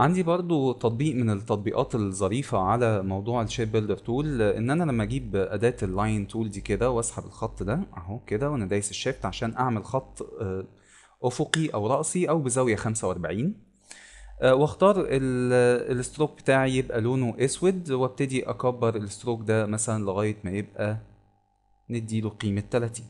عندي برضو تطبيق من التطبيقات الظريفة على موضوع الشيب بيلدر تول ان انا لما اجيب اداة اللاين تول دي كده واسحب الخط ده اهو كده وانا دايس الشيفت عشان اعمل خط آه، افقي او رأسي او بزاوية 45 آه، واختار ال- الستروك بتاعي يبقى لونه اسود وابتدي اكبر الستروك ده مثلا لغاية ما يبقى نديله قيمة 30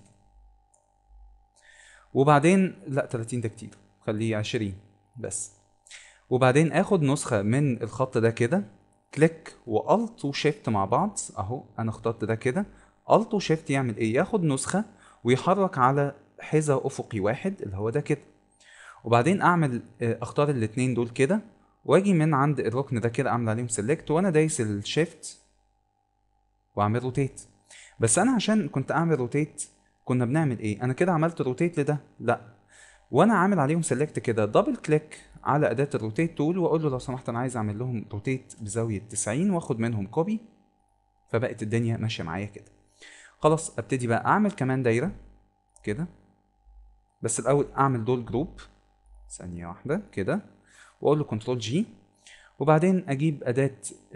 وبعدين لا 30 ده كتير خليه 20 بس وبعدين اخد نسخة من الخط ده كده كليك والت وشيفت مع بعض اهو انا اخترت ده كده الت وشيفت يعمل ايه ياخد نسخة ويحرك على حذا افقي واحد اللي هو ده كده وبعدين اعمل آه، اختار الاتنين دول كده واجي من عند الركن ده كده اعمل عليهم سيلكت وانا دايس الشيفت واعمل روتيت بس انا عشان كنت اعمل روتيت كنا بنعمل ايه انا كده عملت روتيت لده لا وانا عامل عليهم سيلكت كده دبل كليك على اداه الروتيت تول واقول له لو سمحت انا عايز اعمل لهم روتيت بزاويه 90 واخد منهم كوبي فبقت الدنيا ماشيه معايا كده خلاص ابتدي بقى اعمل كمان دايره كده بس الاول اعمل دول جروب ثانيه واحده كده واقول له كنترول جي وبعدين اجيب اداه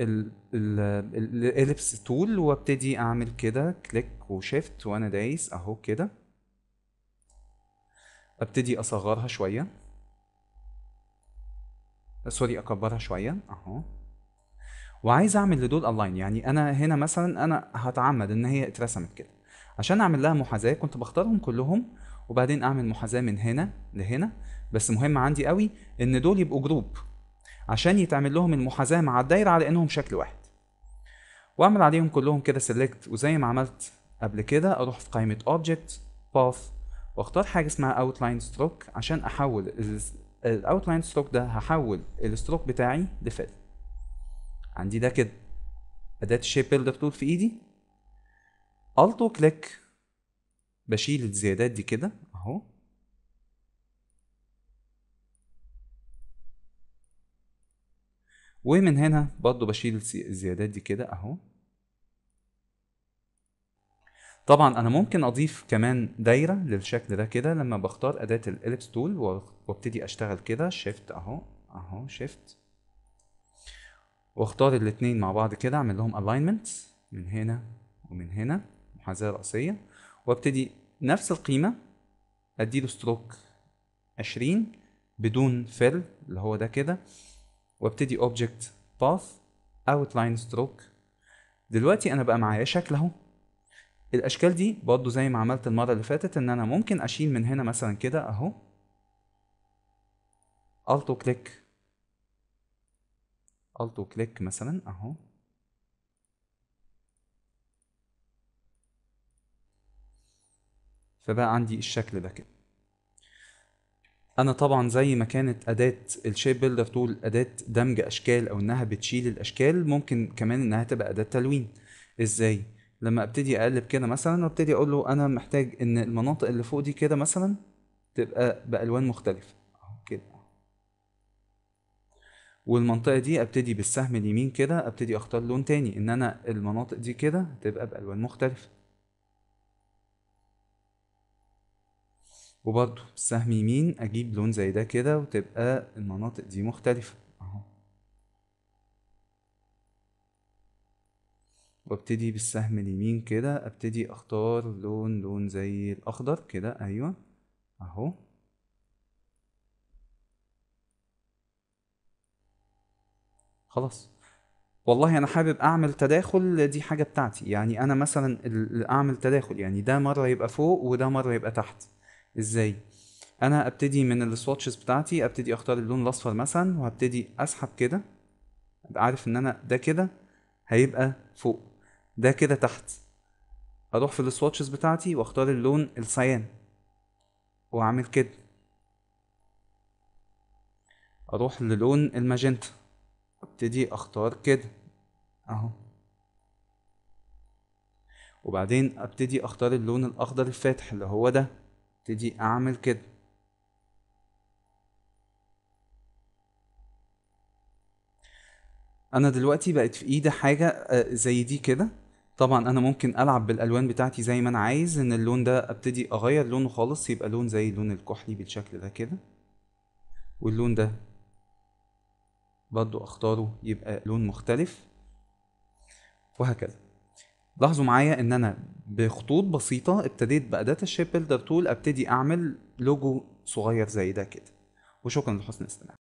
الاليبس تول وابتدي اعمل كده كليك وشيفت وانا دايس اهو كده ابتدي اصغرها شويه سوري اكبرها شويه اهو وعايز اعمل لدول الاين يعني انا هنا مثلا انا هتعمد ان هي اترسمت كده عشان اعمل لها محاذاه كنت بختارهم كلهم وبعدين اعمل محاذاه من هنا لهنا بس مهم عندي قوي ان دول يبقوا جروب عشان يتعمل لهم المحاذاه مع الدايره على انهم شكل واحد واعمل عليهم كلهم كده سيلكت وزي ما عملت قبل كده اروح في قائمه اوبجكت باث واختار حاجه اسمها اوتلاين ستروك عشان احول الاوتلاين ستروك ده هحول الستروك بتاعي لفيل عندي ده كده اداه الشيب بيلدر تول في ايدي التو كليك بشيل الزيادات دي كده اهو ومن هنا برضو بشيل السي- الزيادات دي كده اهو طبعا انا ممكن اضيف كمان دايره للشكل ده كده لما بختار اداه الاليبس تول وابتدي اشتغل كده شيفت اهو اهو شيفت واختار الاتنين مع بعض كده اعمل لهم الاينمنت من هنا ومن هنا محاذاه راسيه وابتدي نفس القيمه اديله ستروك 20 بدون فيل اللي هو ده كده وابتدي اوبجكت باث اوتلاين ستروك دلوقتي انا بقى معايا شكل اهو الاشكال دي برضو زي ما عملت المره اللي فاتت ان انا ممكن اشيل من هنا مثلا كده اهو التو كليك التو كليك مثلا اهو فبقى عندي الشكل ده كده انا طبعا زي ما كانت اداه الشيب بيلدر تول اداه دمج اشكال او انها بتشيل الاشكال ممكن كمان انها تبقى اداه تلوين ازاي لما ابتدي اقلب كده مثلا وابتدي اقول له انا محتاج ان المناطق اللي فوق دي كده مثلا تبقى بالوان مختلفه اهو كده والمنطقه دي ابتدي بالسهم اليمين كده ابتدي اختار لون تاني ان انا المناطق دي كده تبقى بالوان مختلفه وبرضه بالسهم يمين اجيب لون زي ده كده وتبقى المناطق دي مختلفه اهو وابتدي بالسهم اليمين كده ابتدي اختار لون لون زي الاخضر كده ايوه اهو خلاص والله انا حابب اعمل تداخل دي حاجه بتاعتي يعني انا مثلا ال- اعمل تداخل يعني ده مره يبقى فوق وده مره يبقى تحت ازاي انا ابتدي من السواتشز بتاعتي ابتدي اختار اللون الاصفر مثلا وهبتدي اسحب كده ابقى عارف ان انا ده كده هيبقى فوق ده كده تحت اروح في السواتشز بتاعتي واختار اللون الصيان واعمل كده اروح للون الماجنتا ابتدي اختار كده اهو وبعدين ابتدي اختار اللون الاخضر الفاتح اللي هو ده ابتدي اعمل كده انا دلوقتي بقت في ايدي حاجه آه، زي دي كده طبعا انا ممكن العب بالالوان بتاعتي زي ما انا عايز ان اللون ده ابتدي اغير لونه خالص يبقى لون زي اللون الكحلي بالشكل ده كده واللون ده برضو اختاره يبقى لون مختلف وهكذا لاحظوا معايا ان انا بخطوط بسيطة ابتديت بأداة الشيب بيلدر تول ابتدي اعمل لوجو صغير زي ده كده وشكرا لحسن الاستماع